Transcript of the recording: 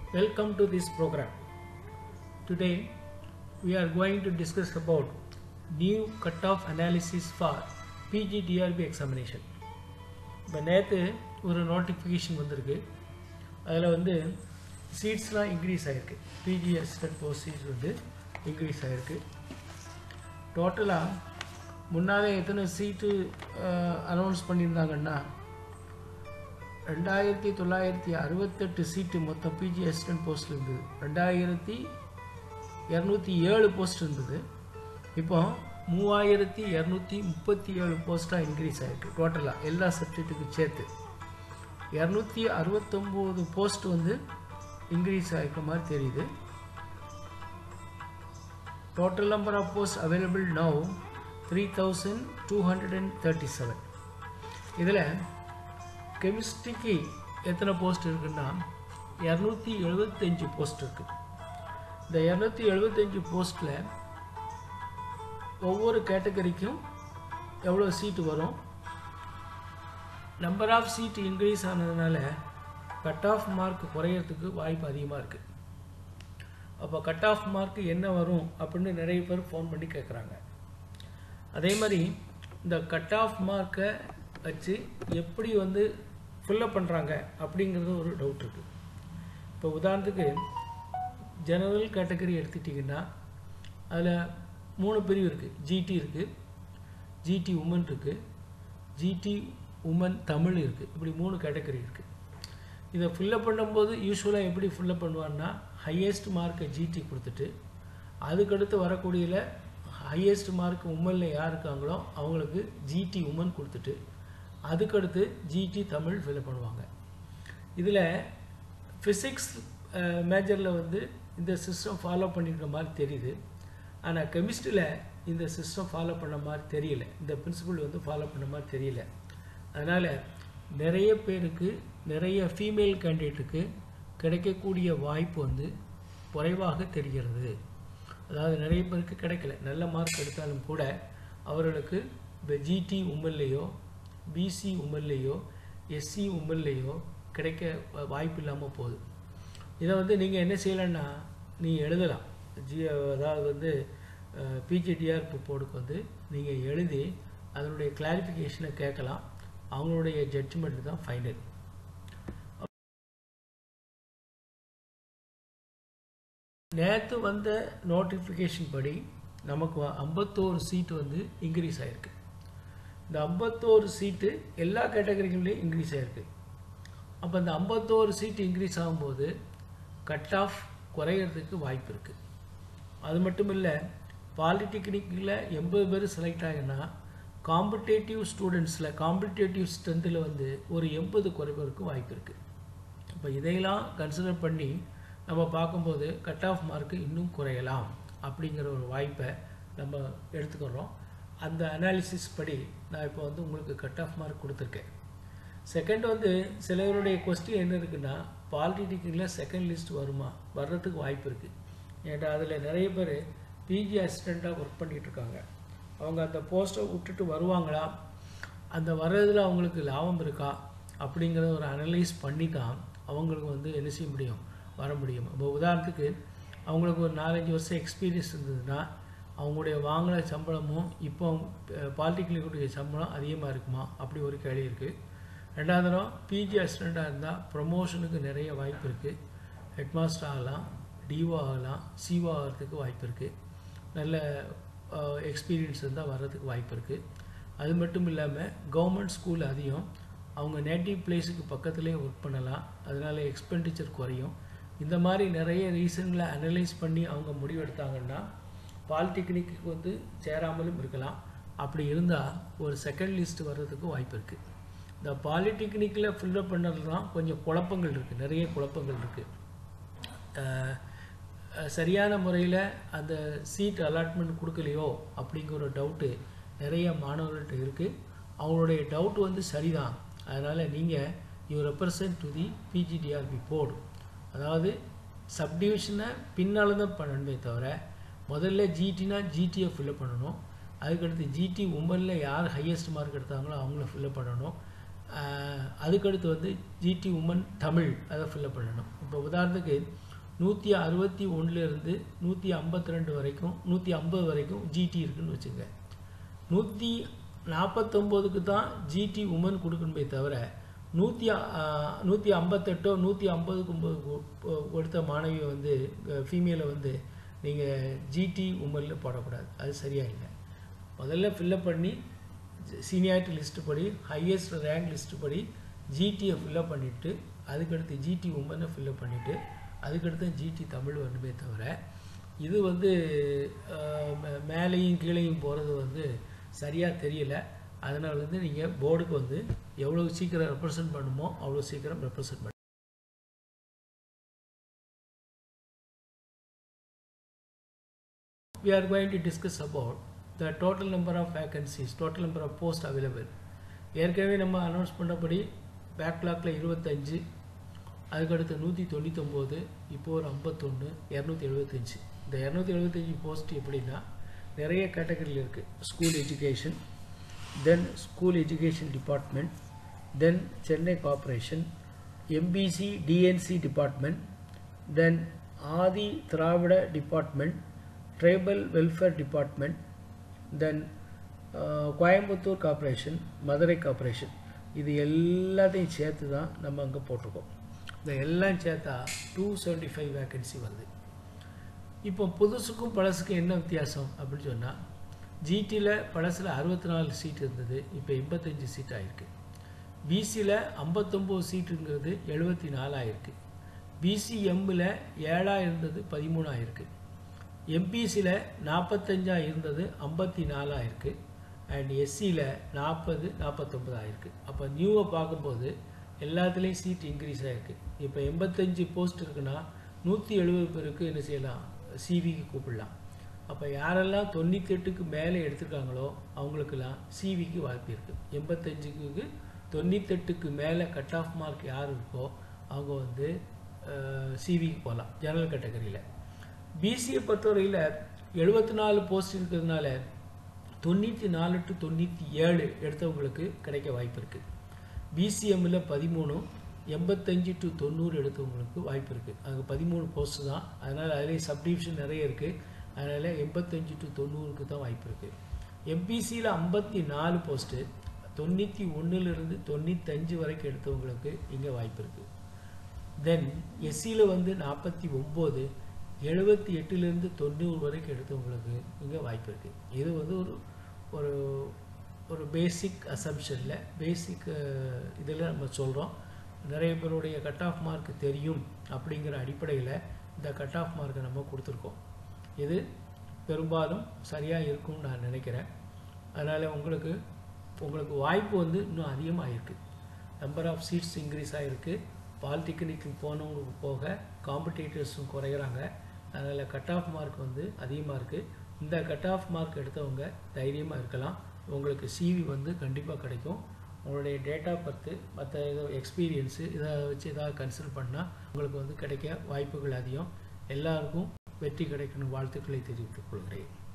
Welcome to this program. Today we are going to discuss about new cutoff analysis for PGDRB examination. இப்போ நேற்று ஒரு notification வந்திருக்கு அதில் வந்து சீட்ஸ்லாம் இன்க்ரீஸ் ஆகிருக்கு பிஜி அசிஸ்டன்ட் போஸ்ட் சீட்ஸ் வந்து இன்க்ரீஸ் ஆகிருக்கு டோட்டலாக முன்னாலே எத்தனை சீட்டு அனௌன்ஸ் பண்ணியிருந்தாங்கன்னா ரெண்டாயிரத்தி தொள்ளாயிரத்தி அறுபத்தெட்டு சீட்டு மொத்தம் பிஜி அசிஸ்டன்ட் போஸ்ட் இருந்தது ரெண்டாயிரத்தி இரநூத்தி ஏழு போஸ்ட் இருந்தது இப்போ மூவாயிரத்தி இரநூத்தி முப்பத்தி ஏழு போஸ்ட்டாக இன்க்ரீஸ் ஆகிருக்கு டோட்டலாக எல்லா சப்ஜெக்ட்டுக்கும் சேர்த்து இரநூத்தி அறுபத்தொம்போது போஸ்ட் வந்து இன்க்ரீஸ் ஆகிருக்க மாதிரி தெரியுது total number of post available now three thousand two hundred and thirty seven இதில் கெமிஸ்ட்ரிக்கு எத்தனை போஸ்ட் இருக்குன்னா இரநூத்தி எழுபத்தஞ்சு போஸ்ட் இருக்குது இந்த இரநூத்தி எழுபத்தஞ்சு போஸ்ட்டில் ஒவ்வொரு கேட்டகரிக்கும் எவ்வளோ சீட்டு வரும் நம்பர் ஆஃப் சீட்டு இன்க்ரீஸ் ஆனதுனால கட் ஆஃப் மார்க் குறையறதுக்கு வாய்ப்பு அதிகமாக இருக்குது அப்போ கட் ஆஃப் மார்க் என்ன வரும் அப்படின்னு நிறைய பேர் ஃபோன் பண்ணி கேட்குறாங்க அதே மாதிரி இந்த கட் ஆஃப் மார்க்கை வச்சு எப்படி வந்து ஃபில்லப் பண்ணுறாங்க அப்படிங்கிறது ஒரு டவுட் இருக்குது இப்போ உதாரணத்துக்கு ஜெனரல் கேட்டகரி எடுத்துட்டிங்கன்னா அதில் மூணு பிரிவு இருக்குது ஜிடி இருக்குது ஜிடி உமன் இருக்குது ஜிடி உமன் தமிழ் இருக்குது இப்படி மூணு கேட்டகரி இருக்குது இதை ஃபில்லப் பண்ணும்போது யூஸ்வலாக எப்படி ஃபில்லப் பண்ணுவான்னா ஹையஸ்ட் மார்க்கை ஜிடி கொடுத்துட்டு அதுக்கடுத்து வரக்கூடியல ஹையஸ்ட் மார்க் உமனில் யார் இருக்காங்களோ அவங்களுக்கு ஜிடி உமன் கொடுத்துட்டு அதுக்கடுத்து ஜிடி தமிழ் ஃபில்அப் பண்ணுவாங்க இதில் ஃபிசிக்ஸ் மேஜரில் வந்து இந்த சிஸ்டம் ஃபாலோ பண்ணியிருக்க மாதிரி தெரியுது ஆனால் கெமிஸ்ட்ரியில் இந்த சிஸ்டம் ஃபாலோ பண்ண மாதிரி தெரியல இந்த பிரின்சிபல் வந்து ஃபாலோ பண்ண மாதிரி தெரியல அதனால் நிறைய பேருக்கு நிறைய ஃபீமேல் கேண்டிடேட்டுக்கு கிடைக்கக்கூடிய வாய்ப்பு வந்து குறைவாக தெரிகிறது அதாவது நிறைய பேருக்கு கிடைக்கல நல்ல மார்க் எடுத்தாலும் கூட அவர்களுக்கு இப்போ ஜிடி உமன்லேயோ பிசி உமன்லேயோ எஸ்சி உமன்லேயோ கிடைக்க வாய்ப்பு இல்லாமல் போகுது இதை வந்து நீங்கள் என்ன செய்யலான்னா நீ எழுதலாம் ஜி அதாவது வந்து பிஜிடிஆர்பி போர்டுக்கு வந்து நீங்கள் எழுதி அதனுடைய கிளாரிஃபிகேஷனை கேட்கலாம் அவங்களுடைய ஜட்ஜ்மெண்ட் தான் ஃபைனல் நேற்று வந்த நோட்டிஃபிகேஷன் படி நமக்கு ஐம்பத்தோரு சீட்டு வந்து இன்க்ரீஸ் ஆகிருக்கு இந்த ஐம்பத்தோரு சீட்டு எல்லா கேட்டகரிகள்லேயும் இன்க்ரீஸ் ஆகிருக்கு அப்போ இந்த ஐம்பத்தோரு சீட்டு இன்க்ரீஸ் ஆகும்போது கட் ஆஃப் குறையிறதுக்கு வாய்ப்பு இருக்குது அது மட்டும் இல்லை பாலிடெக்னிக்கில் எண்பது பேர் செலக்ட் ஆகினா காம்படேட்டிவ் ஸ்டூடெண்ட்ஸில் காம்படேட்டிவ் ஸ்ட்ரென்த்தில் வந்து ஒரு எண்பது குறைவதற்கு வாய்ப்பு இருக்குது இப்போ இதையெல்லாம் கன்சிடர் பண்ணி நம்ம பார்க்கும்போது கட் ஆஃப் மார்க்கு இன்னும் குறையலாம் அப்படிங்கிற ஒரு வாய்ப்பை நம்ம எடுத்துக்கிறோம் அந்த அனாலிசிஸ் படி நான் இப்போ வந்து உங்களுக்கு கட் ஆஃப் மார்க் கொடுத்துருக்கேன் செகண்ட் வந்து சிலருடைய கொஸ்டின் என்ன இருக்குன்னா பாலிடெக்னிக்கில் செகண்ட் லிஸ்ட் வருமா வர்றதுக்கு வாய்ப்பு இருக்குது ஏன்டா அதில் நிறைய பேர் பிஜி அசிஸ்டண்ட்டாக ஒர்க் பண்ணிகிட்ருக்காங்க அவங்க அந்த போஸ்ட்டை விட்டுட்டு வருவாங்களா அந்த வர்றதில் அவங்களுக்கு லாபம் இருக்கா அப்படிங்கிறத ஒரு அனலைஸ் பண்ணி தான் அவங்களுக்கு வந்து என்ன செய்ய முடியும் வர முடியும் இப்போ உதாரணத்துக்கு அவங்களுக்கு ஒரு நாலஞ்சு வருஷம் எக்ஸ்பீரியன்ஸ் இருந்ததுன்னா அவங்களுடைய வாங்கின சம்பளமும் இப்போ பாலிடெக்னிக்குடைய சம்பளம் அதிகமாக இருக்குமா அப்படி ஒரு கேள்வி இருக்குது ரெண்டாவது தரம் பிஜி அசிஸ்டண்ட்டாக இருந்தால் ப்ரொமோஷனுக்கு நிறைய வாய்ப்பு இருக்குது ஹெட்மாஸ்டர் ஆகலாம் டிஓ ஆகலாம் சிஓ ஆகிறதுக்கு வாய்ப்பு இருக்குது நல்ல எக்ஸ்பீரியன்ஸ் இருந்தால் வர்றதுக்கு வாய்ப்பு இருக்குது அது மட்டும் இல்லாமல் கவர்மெண்ட் ஸ்கூல் அதிகம் அவங்க நேட்டிவ் பிளேஸுக்கு பக்கத்துலேயே ஒர்க் பண்ணலாம் அதனால் எக்ஸ்பெண்டிச்சர் குறையும் இந்த மாதிரி நிறைய ரீசன்களை அனலைஸ் பண்ணி அவங்க முடிவெடுத்தாங்கன்னா பாலிடெக்னிக்கு வந்து சேராமலும் இருக்கலாம் அப்படி இருந்தால் ஒரு செகண்ட் லிஸ்ட் வர்றதுக்கு வாய்ப்பு இருக்குது இந்த பாலிடெக்னிக்கில் ஃபில்லப் பண்ணுறது தான் கொஞ்சம் குழப்பங்கள் இருக்குது நிறைய குழப்பங்கள் இருக்குது சரியான முறையில் அந்த சீட் அலாட்மெண்ட் கொடுக்கலையோ அப்படிங்கிற ஒரு டவுட்டு நிறைய மாணவர்கள்ட்ட இருக்குது அவங்களுடைய டவுட் வந்து சரிதான் அதனால் நீங்கள் you represent to the PGTRB board அதாவது சப்டிவிஷனை பின்னால் தான் பண்ணணுமே தவிர முதல்ல ஜிடினா ஜிடியை ஃபில்லப் பண்ணணும் அதுக்கடுத்து ஜிடி உமனில் யார் ஹையஸ்ட் மார்க் எடுத்தாங்களோ அவங்கள ஃபில்லப் பண்ணணும் அதுக்கடுத்து வந்து ஜிடி உமன் தமிழ் அதை ஃபில்லப் பண்ணணும் இப்போ உதாரணத்துக்கு நூற்றி அறுபத்தி ஒன்றுலேருந்து நூற்றி ஐம்பத்தி ரெண்டு வரைக்கும் நூற்றி ஐம்பது வரைக்கும் ஜிடி இருக்குன்னு வச்சுங்க நூற்றி நாற்பத்தொம்போதுக்கு தான் ஜிடி உமன் கொடுக்கணுமே தவிர நூற்றி நூற்றி ஐம்பத்தெட்டோ நூற்றி ஐம்பதுக்கு ஒம்பது கொடுத்த மாணவியை வந்து ஃபீமேலை வந்து நீங்கள் ஜிடி உமனில் போடக்கூடாது அது சரியாக இல்லை முதல்ல ஃபில்லப் பண்ணி சீனியாரிட்டி லிஸ்ட்டு படி ஹையஸ்ட் ரேங்க் லிஸ்ட்டு படி ஜிடியை ஃபில்லப் பண்ணிவிட்டு அதுக்கடுத்து ஜிடி உமனை ஃபில்லப் பண்ணிவிட்டு அதுக்கடுத்து ஜிடி தமிழ் வரணுமே தவிர இது வந்து மேலேயும் கீழேயும் போகிறது வந்து சரியாக தெரியல அதனால் வந்து நீங்கள் போர்டுக்கு வந்து எவ்வளோ சீக்கிரம் ரெப்ரசன்ட் பண்ணுமோ அவ்வளோ சீக்கிரம் ரெப்ரசன்ட் பண்ண we are going to discuss about the total number of vacancies total number of posts available ஏற்கனவே நம்ம அனௌன்ஸ் பண்ணபடி பேக்லாக்ல இருபத்தஞ்சு அதுக்கடுத்து நூற்றி தொண்ணூத்தொம்போது இப்போ ஒரு ஐம்பத்தொன்று இரநூத்தி எழுபத்தஞ்சு இந்த இரநூத்தி எழுபத்தஞ்சு போஸ்ட் எப்படின்னா நிறைய கேட்டகரியில் இருக்குது school education then school education department then Chennai corporation MBC DNC department then Adi Dravida department tribal welfare department then Coimbatore corporation Madurai corporation இது எல்லாத்தையும் சேர்த்து தான் நம்ம அங்கே போட்டிருக்கோம் இந்த எல்லாம் சேர்த்தா டூ செவன்ட்டி ஃபைவ் வேக்கன்சி வருது இப்போ புதுசுக்கும் பழசுக்கும் என்ன வித்தியாசம் அப்படின்னு சொன்னால் ஜிடியில் பழசில் அறுபத்தி நாலு சீட் இருந்தது இப்போ எண்பத்தஞ்சு சீட் ஆகிருக்கு பிசியில் ஐம்பத்தொம்போது சீட்டுங்கிறது எழுபத்தி நாலாயிருக்கு பிசிஎம்மில் ஏழாக இருந்தது பதிமூணாக இருக்குது எம்பிசியில் நாற்பத்தஞ்சா இருந்தது ஐம்பத்தி நாலாக இருக்குது அண்ட் எஸ்சியில் நாற்பது நாற்பத்தொம்பதாக இருக்குது அப்போ நியூவை பார்க்கும்போது எல்லாத்துலேயும் சீட் இன்க்ரீஸ் ஆகிருக்கு இப்போ எண்பத்தஞ்சு போஸ்ட் இருக்குன்னா நூற்றி எழுபது பேருக்கு என்ன செய்யலாம் சிவிக்கு கூப்பிடலாம் அப்போ யாரெல்லாம் தொண்ணூத்தெட்டுக்கு மேலே எடுத்துருக்காங்களோ அவங்களுக்கெல்லாம் சிவிக்கு வாய்ப்பு இருக்குது எண்பத்தஞ்சுக்கு தொண்ணூத்தெட்டுக்கு மேலே கட் ஆஃப் மார்க் யார் இருக்கோ அவங்க வந்து சிவிக்கு போகலாம் ஜெனரல் கேட்டகரியில் பிசியை பொறுத்தவரையில் எழுபத்தி நாலு போஸ்ட் இருக்கிறதுனால தொண்ணூற்றி நாலு டு தொண்ணூற்றி ஏழு எடுத்தவங்களுக்கு கிடைக்க வாய்ப்பு இருக்குது பிசிஎம்மில் பதிமூணு எண்பத்தஞ்சு டு தொண்ணூறு எடுத்தவங்களுக்கு வாய்ப்பு இருக்குது அங்கே பதிமூணு போஸ்ட் தான் அதனால் அதிலே சப்டிவிஷன் நிறைய இருக்குது அதனால் எண்பத்தஞ்சு டு தொண்ணூறுக்கு தான் வாய்ப்பு இருக்குது எம்பிசியில் ஐம்பத்தி நாலு போஸ்ட்டு தொண்ணூற்றி ஒன்றுலேருந்து தொண்ணூத்தஞ்சு வரைக்கும் எடுத்தவங்களுக்கு இங்கே வாய்ப்பு இருக்குது தென் எஸ்சியில் வந்து நாற்பத்தி ஒம்பது எழுபத்தி எட்டுலேருந்து தொண்ணூறு வரைக்கும் எடுத்தவங்களுக்கு இங்கே வாய்ப்பு இருக்குது இது வந்து ஒரு ஒரு ஒரு பேசிக் அசம்ஷனில் பேசிக் இதில் நம்ம சொல்கிறோம் நிறைய பேருடைய கட் ஆஃப் மார்க் தெரியும் அப்படிங்கிற அடிப்படையில் இந்த கட் ஆஃப் மார்க்கை நம்ம கொடுத்துருக்கோம் இது பெரும்பாலும் சரியாக இருக்கும்னு நான் நினைக்கிறேன் அதனால் உங்களுக்கு உங்களுக்கு வாய்ப்பு வந்து இன்னும் அதிகமாக இருக்குது நம்பர் ஆஃப் சீட்ஸ் இன்க்ரீஸ் ஆகிருக்கு பாலிடெக்னிக்கு போனவங்களுக்கு போக காம்படிட்டர்ஸும் குறைகிறாங்க அதனால் கட் ஆஃப் மார்க் வந்து அதிகமாக இருக்குது இந்த கட் ஆஃப் மார்க் எடுத்தவங்க தைரியமாக இருக்கலாம் உங்களுக்கு சிவி வந்து கண்டிப்பாக கிடைக்கும் உங்களுடைய டேட்டா பர்த்து மற்ற ஏதோ எக்ஸ்பீரியன்ஸு இதை வச்சு ஏதாவது கன்சிடர் பண்ணால் உங்களுக்கு வந்து கிடைக்க வாய்ப்புகள் அதிகம் எல்லாருக்கும் வெற்றி கிடைக்கணும் வாழ்த்துக்களை தெரிவித்துக் கொள்கிறேன்